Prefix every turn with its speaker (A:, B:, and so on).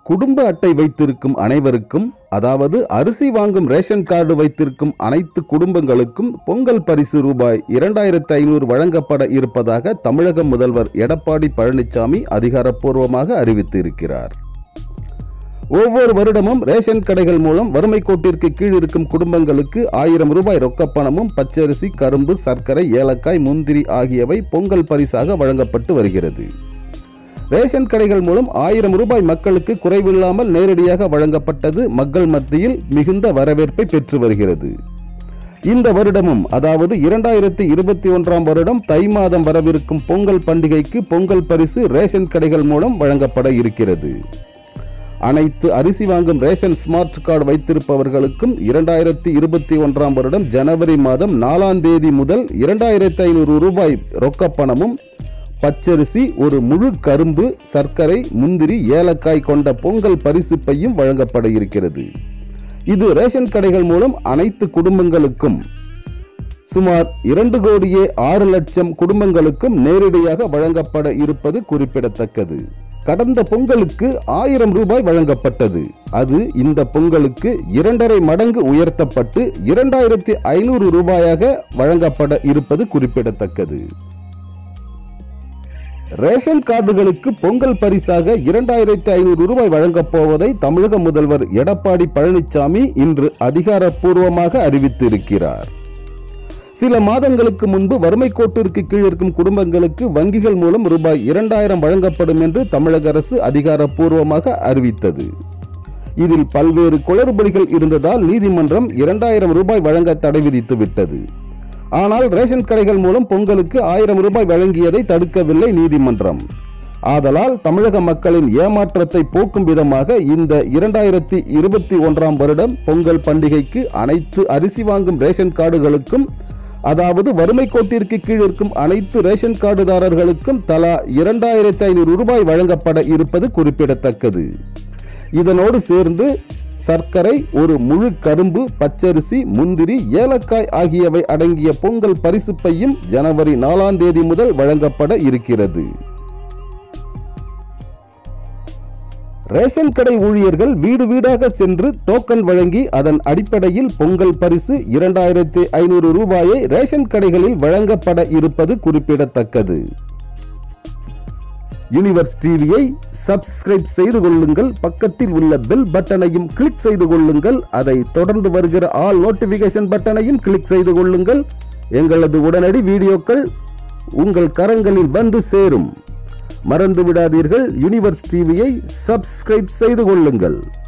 A: குடும்ப அட்டை வைத்திருக்கும் அனைவருக்கும் அதாவது அரிசி வாங்கும் ரேஷன் கார்டு வைத்திருக்கும் அனைத்து குடும்பங்களுக்கும் பொங்கல் பரிசு ரூபாய் இரண்டாயிரத்து ஐநூறு வழங்கப்பட இருப்பதாக தமிழக முதல்வர் எடப்பாடி பழனிசாமி அதிகாரப்பூர்வமாக அறிவித்து இருக்கிறார் ஒவ்வொரு வருடமும் ரேஷன் கடைகள் மூலம் வறுமை கோட்டிற்கு கீழ் இருக்கும் குடும்பங்களுக்கு ஆயிரம் ரூபாய் ரொக்கப்பணமும் பச்சரிசி கரும்பு சர்க்கரை ஏலக்காய் முந்திரி ஆகியவை பொங்கல் பரிசாக வழங்கப்பட்டு வருகிறது ரேஷன் கடைகள் மூலம் ஆயிரம் ரூபாய் மக்களுக்கு குறைவில்லாமல் நேரடியாக வழங்கப்பட்டது மக்கள் மத்தியில் மிகுந்த வரவேற்பை பெற்று வருகிறது இந்த வருடமும் அதாவது இரண்டாயிரத்தி இருபத்தி ஒன்றாம் வருடம் தை மாதம் வரவிருக்கும் பொங்கல் பண்டிகைக்கு பொங்கல் பரிசு ரேஷன் கடைகள் மூலம் வழங்கப்பட இருக்கிறது அனைத்து அரிசி வாங்கும் ரேஷன் ஸ்மார்ட் கார்டு வைத்திருப்பவர்களுக்கும் இரண்டாயிரத்தி இருபத்தி ஒன்றாம் வருடம் ஜனவரி மாதம் நாலாம் தேதி முதல் இரண்டாயிரத்தி ஐநூறு ரூபாய் ரொக்கப்பணமும் பச்சரிசி ஒரு முழு கரும்பு சர்க்கரை முந்திரி ஏலக்காய் கொண்ட பொங்கல் பரிசு பையும் வழங்கப்பட இருக்கிறது இது ரேஷன் கடைகள் மூலம் அனைத்து குடும்பங்களுக்கும் சுமார் இரண்டு கோடியே ஆறு லட்சம் குடும்பங்களுக்கும் நேரடியாக வழங்கப்பட இருப்பது குறிப்பிடத்தக்கது கடந்த பொங்கலுக்கு ஆயிரம் ரூபாய் வழங்கப்பட்டது அது இந்த பொங்கலுக்கு இரண்டரை மடங்கு உயர்த்தப்பட்டு இரண்டாயிரத்தி ஐநூறு ரூபாயாக வழங்கப்பட இருப்பது குறிப்பிடத்தக்கது ரேஷன் கார்டுகளுக்கு பொங்கல் பரிசாக இரண்டாயிரத்தி ஐநூறு ரூபாய் வழங்கப் போவதை தமிழக முதல்வர் எடப்பாடி பழனிசாமி இன்று அதிகாரப்பூர்வமாக அறிவித்திருக்கிறார் சில மாதங்களுக்கு முன்பு வறுமை கோட்டிற்கு கீழ் இருக்கும் குடும்பங்களுக்கு வங்கிகள் மூலம் ரூபாய் இரண்டாயிரம் வழங்கப்படும் என்று தமிழக அரசு அதிகாரப்பூர்வமாக அறிவித்தது இதில் பல்வேறு குளறுபடிகள் இருந்ததால் நீதிமன்றம் இரண்டாயிரம் ரூபாய் வழங்க தடை விதித்து விட்டது ஆனால் ரேஷன் கடைகள் மூலம் பொங்கலுக்கு ஆயிரம் ரூபாய் வழங்கியதை தடுக்கவில்லை நீதிமன்றம் ஆதலால் தமிழக மக்களின் ஏமாற்றத்தை போக்கும் விதமாக இந்த இரண்டாயிரத்தி இருபத்தி ஒன்றாம் வருடம் பொங்கல் பண்டிகைக்கு அனைத்து அரிசி வாங்கும் ரேஷன் கார்டுகளுக்கும் அதாவது வறுமை கோட்டிற்கு கீழ் இருக்கும் அனைத்து ரேஷன் கார்டுதாரர்களுக்கும் தலா இரண்டாயிரத்தி ஐநூறு ரூபாய் வழங்கப்பட இருப்பது குறிப்பிடத்தக்கது இதனோடு சேர்ந்து சர்க்கரை ஒரு முழு கரும்பு பச்சரிசி முந்திரி ஏலக்காய் ஆகியவை அடங்கிய பொங்கல் பரிசு பையும் ஜனவரி நாலாம் தேதி முதல் வழங்கப்பட இருக்கிறது ரேஷன் கடை ஊழியர்கள் வீடு வீடாக சென்று டோக்கன் வழங்கி அதன் அடிப்படையில் பொங்கல் பரிசு இரண்டாயிரத்தி ஐநூறு ரூபாயை ரேஷன் கடைகளில் வழங்கப்பட இருப்பது குறிப்பிடத்தக்கது யூனிவர்ஸ் டிவியை சப்ஸ்கிரைப் செய்து கொள்ளுங்கள் பக்கத்தில் உள்ள பெல் பட்டனையும் கிளிக் செய்து கொள்ளுங்கள் அதை தொடர்ந்து வருகிற ஆல் நோட்டிபிகேஷன் பட்டனையும் கிளிக் செய்து கொள்ளுங்கள் எங்களது உடனடி வீடியோக்கள் உங்கள் கரங்களில் வந்து சேரும் மறந்து விடாதீர்கள் யூனிவர்ஸ் டிவியை சப்ஸ்கிரைப் செய்து கொள்ளுங்கள்